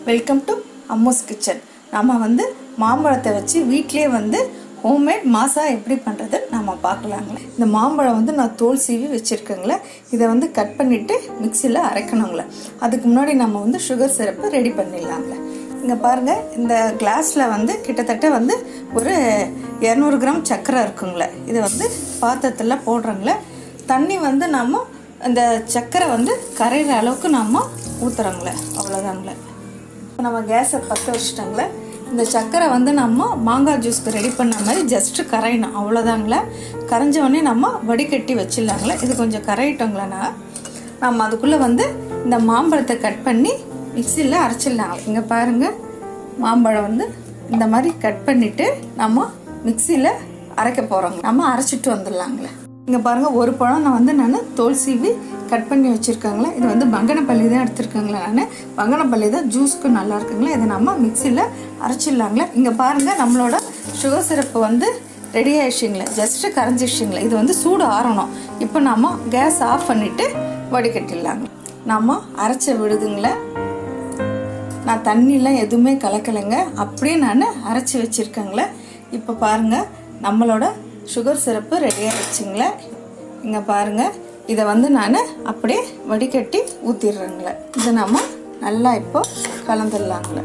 welcome to Ammu's kitchen நம்ம வந்து மாம்பழத்தை வச்சு வீட்டிலே வந்து ஹோம்மேட் மாசா எப்படி பண்ணுறது நம்ம பார்க்கலாங்களே இந்த மாம்பழம் வந்து நான் தோல் சீவி வச்சுருக்கேங்களே இதை வந்து கட் பண்ணிவிட்டு மிக்சியில் அரைக்கணுங்களே அதுக்கு முன்னாடி நம்ம வந்து சுகர் சிரப்பு ரெடி பண்ணிடலாங்களே இங்கே பாருங்கள் இந்த கிளாஸில் வந்து கிட்டத்தட்ட வந்து ஒரு இரநூறு கிராம் சர்க்கரை இருக்குங்களே இதை வந்து பாத்திரத்தில் போடுறோங்களே தண்ணி வந்து நம்ம இந்த சர்க்கரை வந்து கரையிற அளவுக்கு நம்ம ஊற்றுறோங்களே அவ்வளோதாங்களே இப்போ நம்ம கேஸை பற்ற வச்சுட்டோங்களே இந்த சர்க்கரை வந்து நம்ம மாங்காய் ஜூஸ்க்கு ரெடி பண்ண மாதிரி ஜஸ்ட்டு கரையணும் அவ்வளோதாங்களே கரைஞ்ச உடனே நம்ம வடிகட்டி வச்சிடலாங்களே இது கொஞ்சம் கரையிட்டோங்களேண்ணா நம்ம அதுக்குள்ளே வந்து இந்த மாம்பழத்தை கட் பண்ணி மிக்சியில் அரைச்சிடலாம் இங்கே பாருங்கள் மாம்பழம் வந்து இந்த மாதிரி கட் பண்ணிவிட்டு நம்ம மிக்சியில் அரைக்க போகிறோங்க நம்ம அரைச்சிட்டு வந்துடலாங்களே இங்கே பாருங்கள் ஒரு பழம் நான் வந்து நான் தோல் சீவி கட் பண்ணி வச்சுருக்காங்களே இது வந்து பங்கனப்பள்ளி தான் எடுத்துருக்காங்களே நான் பங்கனப்பள்ளி தான் ஜூஸ்க்கு நல்லா இருக்குங்களே இதை நம்ம மிக்சியில் அரைச்சிடலாங்களே இங்கே பாருங்கள் நம்மளோட சுகர் சிரப்பு வந்து ரெடி ஆயிடுச்சிங்களே ஜஸ்ட்டு கரைஞ்சிடுச்சிங்களே இது வந்து சூடு ஆறணும் இப்போ நம்ம கேஸ் ஆஃப் பண்ணிவிட்டு வடிகட்டிடலாங்க நம்ம அரைச்ச விடுதுங்களே நான் தண்ணிலாம் எதுவுமே கலக்கலைங்க அப்படியே நான் அரைச்சி வச்சுருக்கேங்களே இப்போ பாருங்கள் நம்மளோட சுகர் சிரப்பு ரெடி ஆகிடுச்சிங்களே இங்கே பாருங்கள் இதை வந்து நான் அப்படியே வடிகட்டி ஊற்றிடுறேங்களே இதை நம்ம நல்லா இப்போ கலந்துடலாங்களே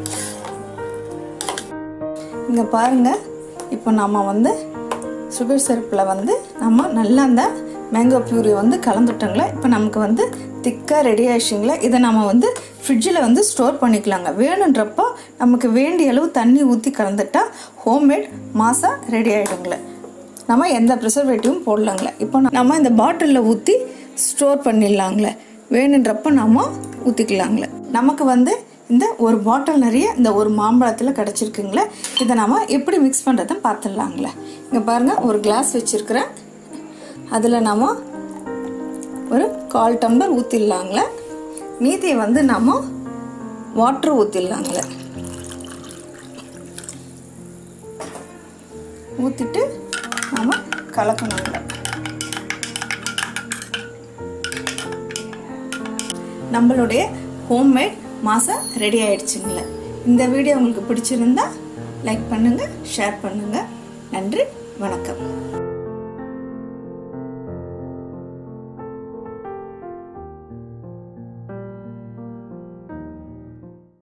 இங்கே பாருங்கள் இப்போ நம்ம வந்து சுகர் சிரப்பில் வந்து நம்ம நல்லா அந்த மேங்கோ பியூரி வந்து கலந்துட்டோங்களே இப்போ நமக்கு வந்து திக்காக ரெடி ஆயிடுச்சிங்களே இதை நம்ம வந்து ஃப்ரிட்ஜில் வந்து ஸ்டோர் பண்ணிக்கலாங்க வேணுன்றப்போ நமக்கு வேண்டிய அளவு தண்ணி ஊற்றி கலந்துட்டா ஹோம்மேட் மாசா ரெடி ஆகிடுங்களே நம்ம எந்த ப்ரிசர்வேட்டிவும் போடலாங்களே இப்போ நம்ம இந்த பாட்டிலில் ஊற்றி ஸ்டோர் பண்ணிடலாங்களே வேணுன்றப்போ நம்ம ஊற்றிக்கலாங்களே நமக்கு வந்து இந்த ஒரு பாட்டில் நிறைய இந்த ஒரு மாம்பழத்தில் கிடச்சிருக்குங்களே இதை நம்ம எப்படி மிக்ஸ் பண்ணுறதுன்னு பார்த்துடலாங்களே இங்கே பாருங்கள் ஒரு கிளாஸ் வச்சுருக்கிறேன் அதில் நம்ம ஒரு கால் டம்ளர் ஊற்றிடலாங்களே மீதியை வந்து நம்ம வாட்ரு ஊற்றிடலாங்களே ஊற்றிட்டு நம்ம கலக்கணுங்களே நம்மளுடைய ஹோம்மேட் மாசா ரெடி ஆயிடுச்சுங்களே இந்த வீடியோ உங்களுக்கு பிடிச்சிருந்தா லைக் பண்ணுங்கள் ஷேர் பண்ணுங்கள் நன்றி வணக்கம்